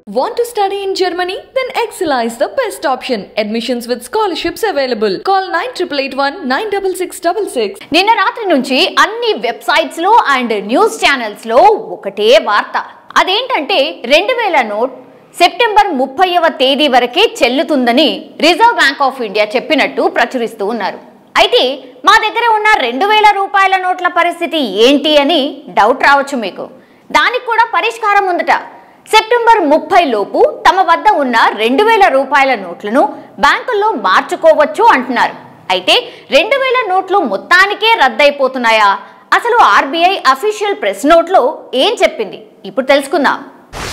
Want to study in Germany? Then Excella is the best option. Admissions with scholarships available. Call 9881 96666. నిన్న రాత్రి నుంచి అన్ని websites లో and news channels లో ఒకటే వార్త అదేంటంటే రెండు వేల నోట్ సెప్టెంబర్ ముప్పైవ తేదీ వరకే చెల్లుతుందని రిజర్వ్ బ్యాంక్ ఆఫ్ ఇండియా చెప్పినట్టు ప్రచురిస్తూ ఉన్నారు అయితే మా దగ్గర ఉన్న రెండు వేల రూపాయల నోట్ల పరిస్థితి ఏంటి అని డౌట్ రావచ్చు మీకు దానికి కూడా పరిష్కారం ఉందట సెప్టెంబర్ ముప్పై లోపు తమ వద్ద ఉన్న రెండు వేల రూపాయల నోట్లను బ్యాంకుల్లో మార్చుకోవచ్చు అంటున్నారు అయితే రెండు వేల నోట్లు మొత్తానికే రద్దయిపోతున్నాయా అసలు ఆర్బీఐ అఫీషియల్ ప్రెస్ నోట్లో ఏం చెప్పింది ఇప్పుడు తెలుసుకుందాం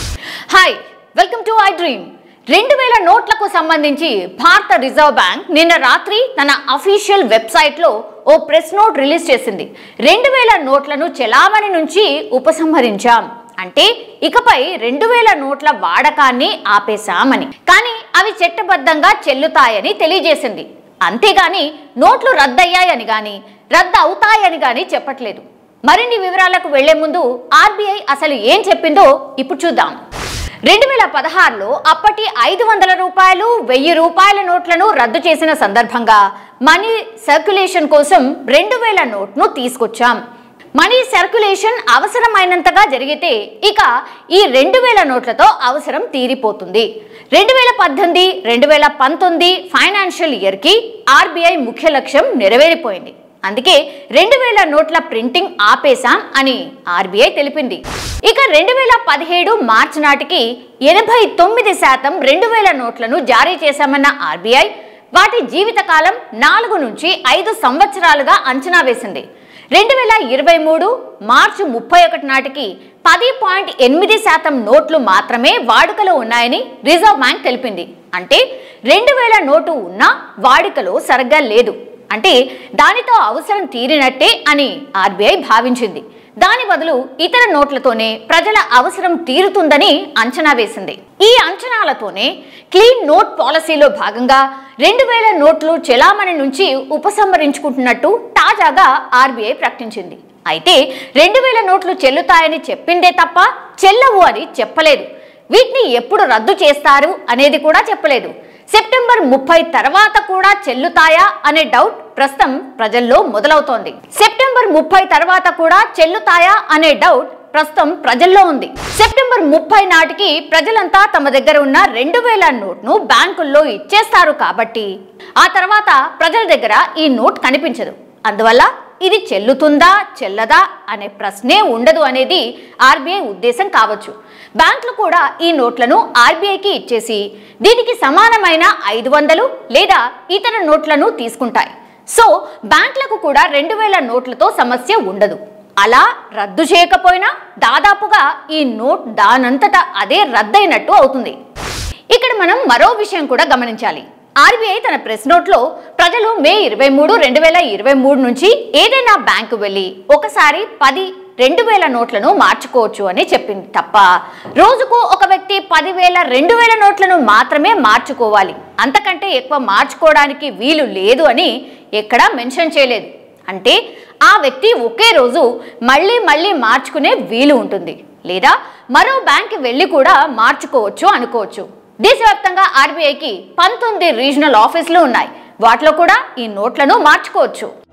hi welcome to I dream రెండు వేల నోట్లకు సంబంధించి భారత రిజర్వ్ బ్యాంక్ నిన్న రాత్రి తన అఫీషియల్ వెబ్సైట్లో ఓ ప్రెస్ నోట్ రిలీజ్ చేసింది రెండు వేల నోట్లను చెలామణి నుంచి ఉపసంహరించాం అంటే ఇకపై రెండు వేల నోట్ల వాడకాన్ని ఆపేశామని కానీ అవి చట్టబద్ధంగా చెల్లుతాయని తెలియజేసింది అంతేగాని నోట్లు రద్దయ్యాయని గాని రద్దు అవుతాయని గాని చెప్పట్లేదు మరిన్ని వివరాలకు వెళ్లే ముందు ఆర్బీఐ అసలు ఏం చెప్పిందో ఇప్పుడు చూద్దాం రెండు వేల పదహారులో అప్పటి ఐదు వందల రూపాయలు వెయ్యి రూపాయల నోట్లను రద్దు చేసిన సందర్భంగా మనీ సర్క్యులేషన్ కోసం రెండు వేల నోట్ను తీసుకొచ్చాం మనీ సర్క్యులేషన్ అవసరమైనంతగా జరిగితే ఇక ఈ రెండు వేల నోట్లతో అవసరం తీరిపోతుంది రెండు వేల పద్దెనిమిది రెండు వేల పంతొమ్మిది ఫైనాన్షియల్ ఇయర్కి ఆర్బీఐ ముఖ్య లక్ష్యం నెరవేరిపోయింది అందుకే రెండు వేల నోట్ల ప్రింటింగ్ ఆపేశాం అని ఆర్బీఐ తెలిపింది ఇక రెండు వేల పదిహేడు మార్చి నాటికి ఎనభై తొమ్మిది శాతం రెండు వేల నోట్లను జారీ చేశామన్న ఆర్బీఐ వాటి జీవితకాలం నాలుగు నుంచి ఐదు సంవత్సరాలుగా అంచనా వేసింది రెండు వేల ఇరవై మూడు మార్చి ముప్పై ఒకటి నాటికి పది పాయింట్ ఎనిమిది శాతం నోట్లు మాత్రమే వాడుకలో ఉన్నాయని రిజర్వ్ బ్యాంక్ తెలిపింది అంటే రెండు వేల నోటు ఉన్నా వాడుకలో సరిగ్గా లేదు అంటే దానితో అవసరం తీరినట్టే అని ఆర్బీఐ భావించింది దాని బదులు ఇతర నోట్లతోనే ప్రజల అవసరం తీరుతుందని అంచనా వేసింది ఈ అంచనాలతోనే క్లీన్ నోట్ పాలసీలో భాగంగా రెండు వేల నోట్లు చెలామణి నుంచి ఉపసంహరించుకుంటున్నట్టు తాజాగా ఆర్బీఐ ప్రకటించింది అయితే రెండు వేల నోట్లు చెల్లుతాయని చెప్పిందే తప్ప చెల్లవు అని చెప్పలేదు వీటిని ఎప్పుడు రద్దు చేస్తారు అనేది కూడా చెప్పలేదు సెప్టెంబర్ ముప్పై తర్వాత కూడా చెల్లుతాయా అనే డౌట్ ప్రస్తుతం ప్రజల్లో మొదలవుతోంది సెప్టెంబర్ ముప్పై తర్వాత కూడా చెల్లుతాయా అనే డౌట్ ప్రస్తుతం ప్రజల్లో ఉంది సెప్టెంబర్ ముప్పై నాటికి ప్రజలంతా తమ దగ్గర ఉన్న రెండు వేల నోట్ను బ్యాంకుల్లో ఇచ్చేస్తారు కాబట్టి ఆ తర్వాత ప్రజల దగ్గర ఈ నోట్ కనిపించదు అందువల్ల ఇది చెల్లుతుందా చెల్లదా అనే ప్రశ్నే ఉండదు అనేది ఆర్బీఐ ఉద్దేశం కావచ్చు బ్యాంకులు కూడా ఈ నోట్లను ఆర్బీఐకి ఇచ్చేసి దీనికి సమానమైన ఐదు వందలు లేదా ఇతర నోట్లను తీసుకుంటాయి సో బ్యాంకులకు కూడా రెండు వేల నోట్లతో సమస్య ఉండదు అలా రద్దు చేయకపోయినా దాదాపుగా ఈ నోట్ దానంతటా అదే రద్దయినట్టు అవుతుంది ఇక్కడ మనం మరో విషయం కూడా గమనించాలి ఆర్బీఐ తన ప్రెస్ నోట్లో ప్రజలు మే ఇరవై మూడు రెండు వేల ఇరవై మూడు నుంచి ఏదైనా బ్యాంకు వెళ్ళి ఒకసారి పది రెండు వేల నోట్లను మార్చుకోవచ్చు అని చెప్పింది తప్ప రోజుకు ఒక వ్యక్తి పదివేల రెండు వేల నోట్లను మాత్రమే మార్చుకోవాలి అంతకంటే ఎక్కువ మార్చుకోవడానికి వీలు లేదు అని ఎక్కడా మెన్షన్ చేయలేదు అంటే ఆ వ్యక్తి ఒకే రోజు మళ్ళీ మళ్ళీ మార్చుకునే వీలు ఉంటుంది లేదా మరో బ్యాంక్ వెళ్ళి కూడా మార్చుకోవచ్చు అనుకోవచ్చు దేశవ్యాప్తంగా ఆర్బీఐకి పంతొమ్మిది రీజనల్ ఆఫీసులు ఉన్నాయి వాటిలో కూడా ఈ నోట్లను మార్చుకోవచ్చు